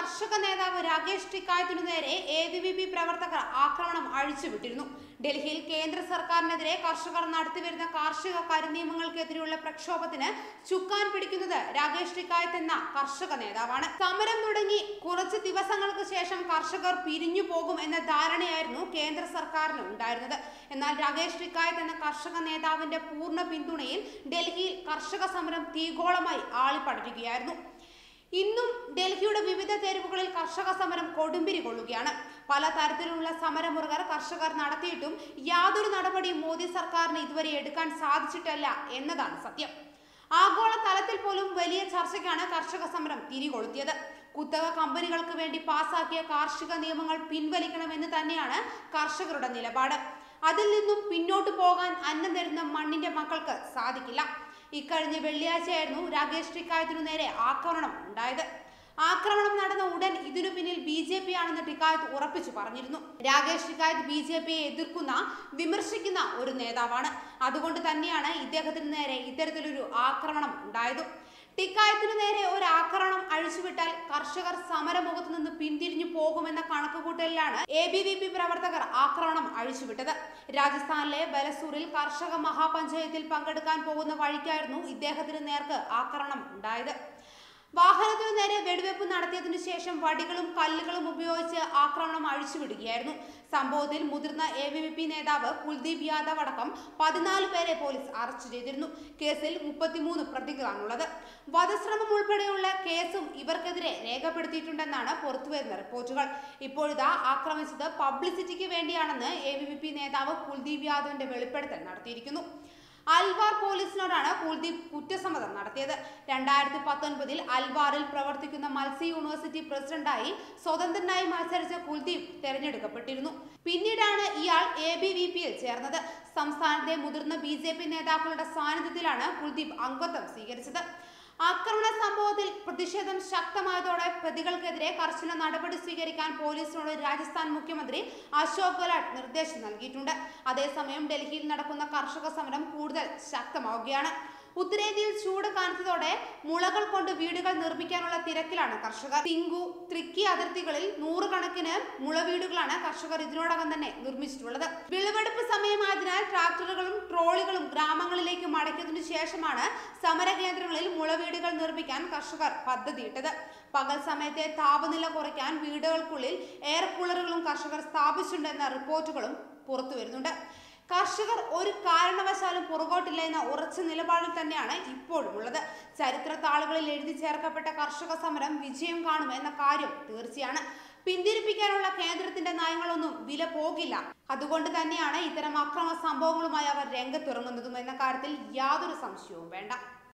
കർഷക നേതാവ് രാകേഷ് ടിക്കായത്തിനു നേരെ എ ബി വി പി പ്രവർത്തകർ ആക്രമണം അഴിച്ചുവിട്ടിരുന്നു ഡൽഹിയിൽ കേന്ദ്ര സർക്കാരിനെതിരെ കർഷകർ നടത്തിവരുന്ന കാർഷിക കരിനിയമങ്ങൾക്കെതിരെയുള്ള പ്രക്ഷോഭത്തിന് ചുക്കാൻ പിടിക്കുന്നത് രാകേഷ് ടിക്കായത്ത് എന്ന കർഷക നേതാവാണ് സമരം തുടങ്ങി കുറച്ച് ദിവസങ്ങൾക്ക് ശേഷം കർഷകർ പിരിഞ്ഞു പോകും എന്ന ധാരണയായിരുന്നു കേന്ദ്ര സർക്കാരിന് ഉണ്ടായിരുന്നത് എന്നാൽ രാകേഷ് ടിക്കായത്ത് എന്ന കർഷക നേതാവിന്റെ പൂർണ്ണ പിന്തുണയിൽ ഡൽഹിയിൽ കർഷക സമരം തീഗോളമായി ആളിപ്പടരുകയായിരുന്നു ഇന്നും ഡൽഹിയുടെ വിവിധ തെരുവുകളിൽ കർഷക സമരം കൊടുമ്പിരി കൊള്ളുകയാണ് പല തരത്തിലുള്ള സമരമുറകർ കർഷകർ നടത്തിയിട്ടും യാതൊരു നടപടിയും മോദി സർക്കാരിന് ഇതുവരെ എടുക്കാൻ സാധിച്ചിട്ടല്ല എന്നതാണ് സത്യം ആഗോള തലത്തിൽ പോലും വലിയ ചർച്ചയ്ക്കാണ് കർഷക സമരം തിരികൊളുത്തിയത് കുത്തക കമ്പനികൾക്ക് വേണ്ടി പാസാക്കിയ കാർഷിക നിയമങ്ങൾ പിൻവലിക്കണമെന്ന് തന്നെയാണ് കർഷകരുടെ നിലപാട് അതിൽ നിന്നും പിന്നോട്ട് പോകാൻ അന്നം തരുന്ന മണ്ണിന്റെ മക്കൾക്ക് സാധിക്കില്ല ഇക്കഴിഞ്ഞ വെള്ളിയാഴ്ചയായിരുന്നു രാകേഷ് ടിക്കായത്തിനു നേരെ ആക്രമണം ഉണ്ടായത് ആക്രമണം നടന്ന ഉടൻ ഇതിനു പിന്നിൽ ബി ജെ പി ആണെന്ന് ടിക്കായത്ത് ഉറപ്പിച്ചു പറഞ്ഞിരുന്നു രാകേഷ് ടിക്കായത്ത് ബി ജെ പിയെ എതിർക്കുന്ന വിമർശിക്കുന്ന ഒരു നേതാവാണ് അതുകൊണ്ട് തന്നെയാണ് ഇദ്ദേഹത്തിന് നേരെ ഇത്തരത്തിലൊരു ആക്രമണം ഉണ്ടായതും ടിക്കായത്തിനു നേരെ ഒരു ആക്രമണം അഴിച്ചുവിട്ടാൽ കർഷകർ സമരമുഖത്ത് നിന്ന് പിന്തിരിഞ്ഞു പോകുമെന്ന കണക്കുകൂട്ടലിലാണ് എ ബി വി പി പ്രവർത്തകർ ആക്രമണം അഴിച്ചുവിട്ടത് രാജസ്ഥാനിലെ ബലസൂറിൽ കർഷക മഹാപഞ്ചായത്തിൽ പങ്കെടുക്കാൻ പോകുന്ന വഴിക്കായിരുന്നു ഇദ്ദേഹത്തിന് നേർക്ക് ആക്രമണം ഉണ്ടായത് വാഹനത്തിനു നേരെ വെടിവെപ്പ് നടത്തിയതിനു ശേഷം വടികളും കല്ലുകളും ഉപയോഗിച്ച് ആക്രമണം അഴിച്ചുവിടുകയായിരുന്നു സംഭവത്തിൽ മുതിർന്ന എ ബി വി പി നേതാവ് കുൽദീപ് യാദവ് അടക്കം പതിനാല് പേരെ പോലീസ് അറസ്റ്റ് ചെയ്തിരുന്നു കേസിൽ മുപ്പത്തിമൂന്ന് പ്രതികളാണുള്ളത് വധശ്രമം ഉൾപ്പെടെയുള്ള കേസും ഇവർക്കെതിരെ രേഖപ്പെടുത്തിയിട്ടുണ്ടെന്നാണ് പുറത്തുവരുന്ന റിപ്പോർട്ടുകൾ ഇപ്പോഴിതാ ആക്രമിച്ചത് പബ്ലിസിറ്റിക്ക് വേണ്ടിയാണെന്ന് എ ബി വി പി നേതാവ് കുൽദീപ് യാദവിന്റെ വെളിപ്പെടുത്തൽ നടത്തിയിരിക്കുന്നു അൽവാർ പോലീസിനോടാണ് കുൽദീപ് കുറ്റസമ്മതം നടത്തിയത് രണ്ടായിരത്തി പത്തൊൻപതിൽ അൽവാറിൽ പ്രവർത്തിക്കുന്ന മത്സ്യ യൂണിവേഴ്സിറ്റി പ്രസിഡന്റായി സ്വതന്ത്രനായി മത്സരിച്ച കുൽദീപ് തെരഞ്ഞെടുക്കപ്പെട്ടിരുന്നു പിന്നീടാണ് ഇയാൾ എ ബി വി പിയിൽ ചേർന്നത് സംസ്ഥാനത്തെ മുതിർന്ന ബി ജെ പി നേതാക്കളുടെ സാന്നിധ്യത്തിലാണ് കുൽദീപ് അംഗത്വം സ്വീകരിച്ചത് ആക്രമണ സംഭവത്തിൽ പ്രതിഷേധം ശക്തമായതോടെ പ്രതികൾക്കെതിരെ കർശന നടപടി സ്വീകരിക്കാൻ പോലീസിനോട് രാജസ്ഥാൻ മുഖ്യമന്ത്രി അശോക് ഗെഹ്ലോട്ട് നിർദ്ദേശം നൽകിയിട്ടുണ്ട് അതേസമയം ഡൽഹിയിൽ നടക്കുന്ന കർഷക സമരം കൂടുതൽ ശക്തമാവുകയാണ് ഉത്തരേന്ത്യയിൽ ചൂട് കാണിച്ചതോടെ മുളകൾ കൊണ്ട് വീടുകൾ നിർമ്മിക്കാനുള്ള തിരക്കിലാണ് കർഷകർ തിങ്കു ത്രിക്കി അതിർത്തികളിൽ നൂറുകണക്കിന് മുളവീടുകളാണ് കർഷകർ ഇതിനോടകം തന്നെ നിർമ്മിച്ചിട്ടുള്ളത് വിളവെടുപ്പ് സമയമായതിനാൽ ട്രാക്ടറുകളും ട്രോളികളും ഗ്രാമങ്ങളിലേക്ക് മടക്കിയതിനു ശേഷമാണ് സമരകേന്ദ്രങ്ങളിൽ മുളവീടുകൾ നിർമ്മിക്കാൻ കർഷകർ പദ്ധതിയിട്ടത് പകൽ സമയത്തെ താപനില കുറയ്ക്കാൻ വീടുകൾക്കുള്ളിൽ എയർ കൂളറുകളും കർഷകർ സ്ഥാപിച്ചിട്ടുണ്ടെന്ന റിപ്പോർട്ടുകളും പുറത്തു വരുന്നുണ്ട് കർഷകർ ഒരു കാരണവശാലും പുറകോട്ടില്ല എന്ന ഉറച്ച നിലപാടിൽ തന്നെയാണ് ഇപ്പോഴും ഉള്ളത് ചരിത്ര താളുകളിൽ എഴുതി ചേർക്കപ്പെട്ട കർഷക സമരം വിജയം കാണും എന്ന കാര്യം തീർച്ചയാണ് പിന്തിരിപ്പിക്കാനുള്ള കേന്ദ്രത്തിന്റെ നയങ്ങളൊന്നും വില പോകില്ല അതുകൊണ്ട് തന്നെയാണ് ഇത്തരം അക്രമ സംഭവങ്ങളുമായി അവർ രംഗത്തിറങ്ങുന്നതും എന്ന കാര്യത്തിൽ യാതൊരു സംശയവും വേണ്ട